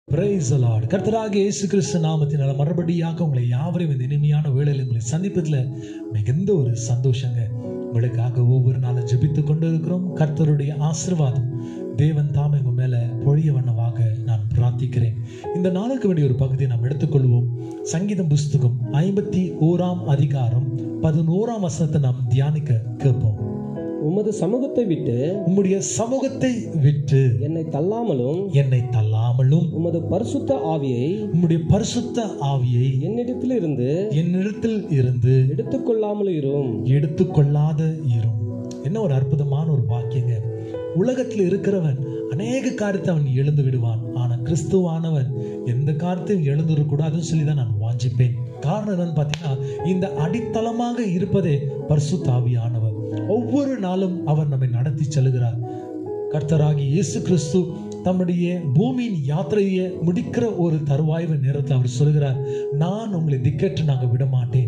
Praise the Lord. கர்த்தராகிய இயேசு கிறிஸ்து நாமத்தினால மறுபடியாக உங்களை யாவரையும் இந்த இனிமையான வேளையில் உங்களை சந்திப்பதில் மிகுந்த ஒரு சந்தோஷங்க உங்களுக்காக ஒவ்வொரு நாளும் ஜெபித்து கொண்டு இருக்கிறோம் கர்த்தருடைய ஆசீர்வாதம் தேவன் தாமே உங்க மேல பொழிய வண்ணமாக நான் பிரார்த்திக்கிறேன் இந்த நாளுக்கு வேண்டிய ஒரு பகுதியை நாம் எடுத்துக்கொள்வோம் சங்கீதம் புஸ்தகம் ஐம்பத்தி ஓராம் அதிகாரம் பதினோராம் வசனத்தை நாம் தியானிக்க கேட்போம் உமது சமூகத்தை விட்டு உம்முடைய சமூகத்தை விட்டு என்னை தள்ளாமலும் என்னை தள்ளாமலும் உமது பரிசுத்த ஆவியை உம்முடைய பரிசுத்த ஆவியை என்னிடத்தில் இருந்து என்னிடத்தில் இருந்து எடுத்துக்கொள்ளாமல் இரும் எடுத்துக்கொள்ளாத இரும் என்ன ஒரு அற்புதமான ஒரு வாக்கியங்க உலகத்தில் இருக்கிறவன் அநேக காரியத்தை அவன் எழுந்து விடுவான் ஆனா கிறிஸ்துவானவன் எந்த காரியத்தையும் எழுந்துடக்கூடாதுன்னு சொல்லி தான் நான் வாஞ்சிப்பேன் காரணம் என்னன்னு பார்த்தீங்கன்னா இந்த அடித்தளமாக இருப்பதே பரிசுத்தாவியானவர் ஒவ்வொரு நாளும் அவர் நம்மை நடத்தி செல்கிறார் கர்த்தராகி இயேசு கிறிஸ்து தம்முடைய பூமியின் யாத்திரையை முடிக்கிற ஒரு தருவாய்வு நேரத்தில் அவர் சொல்கிறார் நான் உங்களை திக்கற்று நாங்கள் விட மாட்டேன்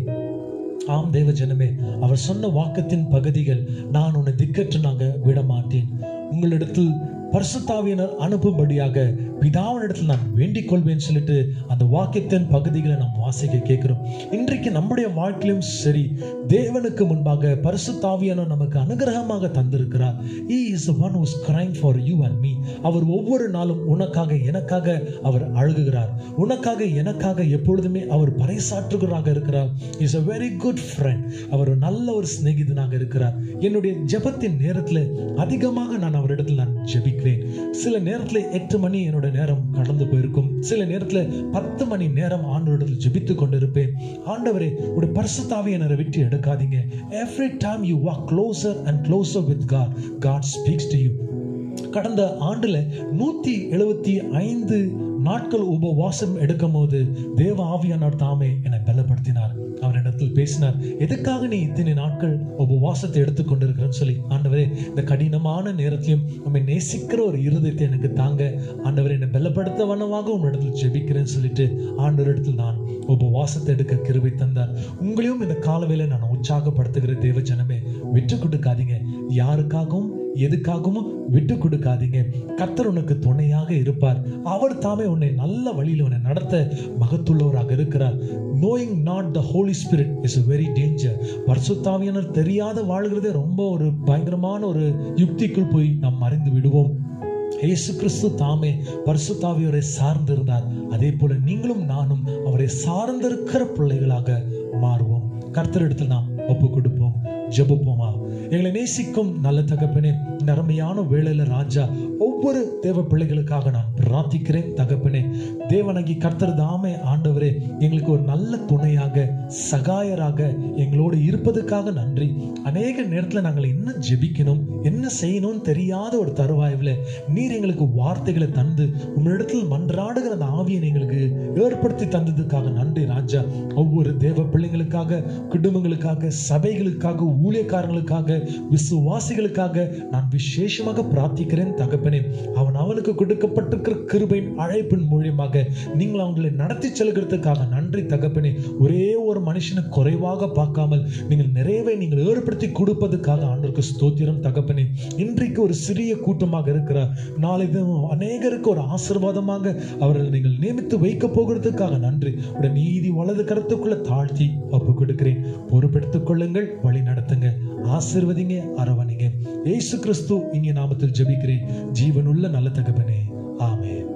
ஆம் தேவ ஜனமே அவர் சொன்ன வாக்கத்தின் பகுதிகள் நான் உன்னை திக்கற்று நாங்க விட மாட்டேன் உங்களிடத்தில் பரிசுத்தாவியனர் அனுப்பும்படியாக பிதாவினிடத்தில் நான் வேண்டிக் கொள்வேன் சொல்லிட்டு அந்த வாக்கியத்தின் பகுதிகளை நாம் வாசிக்க கேட்கிறோம் இன்றைக்கு நம்முடைய வாழ்க்கையிலும் சரி தேவனுக்கு முன்பாக பரிசுத்தாவியனர் நமக்கு அனுகிரகமாக தந்திருக்கிறார் he is the one who is crying for you and me அவர் ஒவ்வொரு நாளும் உனக்காக எனக்காக அவர் அழுகுகிறார் உனக்காக எனக்காக எப்பொழுதுமே அவர் பறைசாற்றுகிறாராக இருக்கிறார் is a very good friend அவர் ஒரு நல்ல ஒரு சிநேகிதனாக இருக்கிறார் என்னுடைய ஜெபத்தின் நேரத்தில் அதிகமாக நான் அவரிடத்தில் நான் ஜெபிக்கிறேன் சில நேரத்தில் எட்டு மணி என்னோட நேரம் கடந்து போயிருக்கும் சில நேரத்தில் பத்து மணி நேரம் ஆண்டவரிடத்தில் ஜெபித்து கொண்டிருப்பேன் ஆண்டவரே உடைய பரிசுத்தாவை என்னை விட்டு எடுக்காதீங்க every time you walk closer and closer with God God speaks to you கடந்த ஆண்டுல நூத்தி எழுபத்தி ஐந்து நாட்கள் உபவாசம் எடுக்கும் போது தேவ ஆவியானவர் தாமே என்னை பலப்படுத்தினார் அவர் இடத்தில் பேசினார் எதுக்காக நீ இத்தனை நாட்கள் உபவாசத்தை எடுத்துக்கொண்டிருக்கிறேன்னு சொல்லி ஆண்டவரே இந்த கடினமான நேரத்திலும் உண்மை நேசிக்கிற ஒரு இருதயத்தை எனக்கு தாங்க ஆண்டவரை என்னை பலப்படுத்த வண்ணமாக உன் இடத்தில் ஜெபிக்கிறேன்னு சொல்லிட்டு ஆண்டவரிடத்தில் நான் உபவாசத்தை எடுக்க கிருபை தந்தார் உங்களையும் இந்த காலவேளை நான் உற்சாகப்படுத்துகிற தேவ ஜனமே விட்டு கொடுக்காதீங்க யாருக்காகவும் எதுக்காகவும் விட்டு கொடுக்காதீங்க கர்த்தர் உனக்கு துணையாக இருப்பார் அவர் தாமே உன்னை நல்ல வழியில் உன்னை நடத்த மகத்துள்ளவராக இருக்கிறார் knowing not the Holy Spirit is very danger பரிசுத்தாவியனர் தெரியாத வாழ்கிறதே ரொம்ப ஒரு பயங்கரமான ஒரு யுக்திக்குள் போய் நாம் மறைந்து விடுவோம் இயேசு கிறிஸ்து தாமே பரிசுத்தாவியரை சார்ந்திருந்தார் அதே போல நீங்களும் நானும் அவரை சார்ந்திருக்கிற பிள்ளைகளாக மாறுவோம் கர்த்தரிடத்தில் நாம் ஒப்பு கொடுப்போம் ஜெபிப்போமா எங்களை நேசிக்கும் நல்ல தகப்பனே இந்த அருமையான வேளையில ராஜா ஒவ்வொரு தேவ பிள்ளைகளுக்காக நான் பிரார்த்திக்கிறேன் தகப்பனே தேவனாகி கர்த்தர் தாமே ஆண்டவரே எங்களுக்கு ஒரு நல்ல துணையாக சகாயராக எங்களோடு இருப்பதற்காக நன்றி அநேக நேரத்தில் நாங்கள் என்ன ஜெபிக்கணும் என்ன செய்யணும்னு தெரியாத ஒரு தருவாய்வில் நீர் எங்களுக்கு வார்த்தைகளை தந்து உங்களிடத்தில் மன்றாடுகிற அந்த ஆவியை எங்களுக்கு ஏற்படுத்தி தந்ததுக்காக நன்றி ராஜா ஒவ்வொரு தேவ பிள்ளைங்களுக்காக குடும்பங்களுக்காக சபைகளுக்காக ஊழியக்காரங்களுக்காக விசுவாசிகளுக்காக நான் விசேஷமாக பிரார்த்திக்கிறேன் தகப்பனே அவன் அவனுக்கு கொடுக்கப்பட்டிருக்கிற கிருபையின் அழைப்பின் மூலியமாக நீங்கள் அவங்களை நடத்தி செல்கிறதுக்காக நன்றி தகப்பனே ஒரே ஒரு மனுஷனை குறைவாக பார்க்காமல் நீங்கள் நிறைவை நீங்கள் ஏற்படுத்தி கொடுப்பதுக்காக ஆண்டவருக்கு ஸ்தோத்திரம் தகப்பனே இன்றைக்கு ஒரு சிறிய கூட்டமாக இருக்கிறார் நாளை தினம் அநேகருக்கு ஒரு ஆசீர்வாதமாக அவர்கள் நீங்கள் நியமித்து வைக்க போகிறதுக்காக நன்றி உடைய நீதி வலது கருத்துக்குள்ள தாழ்த்தி ஒப்பு கொடுக்கிறேன் பொறுப்பெடுத்துக் கொள்ளுங்கள் வழி நடத்துங்க ஆசிர்வதிங்க அரவணிங்க ஏசு கிறிஸ்து இங்கே நாமத்தில் ஜெபிக்கிறேன் ஜீவனுள்ள நல்ல தகப்பனே ஆமென்